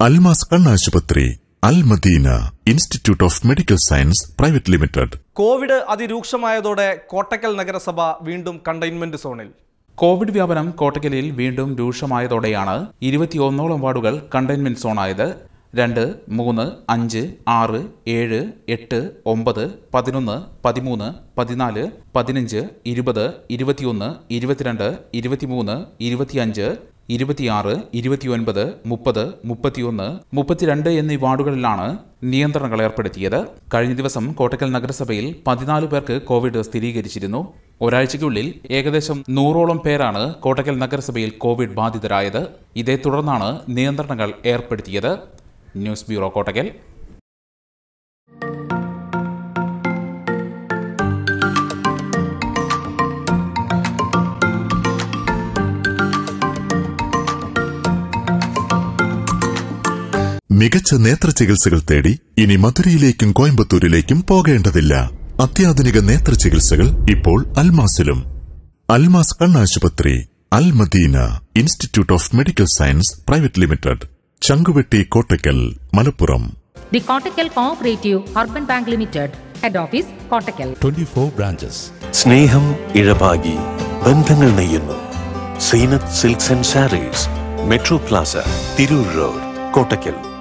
അൽമാസ് കണ്ണാശുപത്രി Al Madina institute of medical science private limited COVID അതിരൂക്ഷമായതോടെ കോട്ടക്കൽ നഗരസഭ വീണ്ടും കണ്ടെയ്ൻമെന്റ് സോണിൽ കോവിഡ് വ്യാപനം കോട്ടക്കലിൽ വീണ്ടും രൂക്ഷമായതോടെയാണ് ഇരുപത്തിയൊന്നോളം വാർഡുകൾ കണ്ടെയ്ൻമെന്റ് സോണായത് രണ്ട് മൂന്ന് അഞ്ച് ആറ് ഏഴ് എട്ട് ഒമ്പത് പതിനൊന്ന് പതിമൂന്ന് പതിനാല് പതിനഞ്ച് ഇരുപത് ഇരുപത്തിയൊന്ന് ഇരുപത്തിരണ്ട് ഇരുപത്തിമൂന്ന് ഇരുപത്തിയഞ്ച് ഇരുപത്തിയാറ് ഇരുപത്തിയൊൻപത് മുപ്പത് മുപ്പത്തിയൊന്ന് മുപ്പത്തിരണ്ട് എന്നീ വാർഡുകളിലാണ് നിയന്ത്രണങ്ങൾ ഏർപ്പെടുത്തിയത് കഴിഞ്ഞ ദിവസം കോട്ടക്കൽ നഗരസഭയിൽ പതിനാല് പേർക്ക് കോവിഡ് സ്ഥിരീകരിച്ചിരുന്നു ഒരാഴ്ചയ്ക്കുള്ളിൽ ഏകദേശം നൂറോളം പേരാണ് കോട്ടക്കൽ നഗരസഭയിൽ കോവിഡ് ബാധിതരായത് ഇതേ തുടർന്നാണ് നിയന്ത്രണങ്ങൾ ഏർപ്പെടുത്തിയത് ന്യൂസ് ബ്യൂറോ കോട്ടക്കൽ മികച്ച നേത്ര ചികിത്സകൾ തേടി ഇനി മധുരയിലേക്കും കോയമ്പത്തൂരിലേക്കും പോകേണ്ടതില്ല അത്യാധുനിക നേത്ര ചികിത്സകൾ ഇപ്പോൾ അൽമാസിലും അൽമാസ് കണ്ണാശുപത്രി Al Madina institute of medical science private limited Changuvetty Kottakkal Malappuram The Kottakkal Cooperative Urban Bank Limited, Head Office, Kottakkal. 24 branches. സ്നേഹം ഇഴപാകി ബന്ധങ്ങൾ നെയ്യുന്നു Zeenath silks and sarees metro plaza Tirur road Kottakkal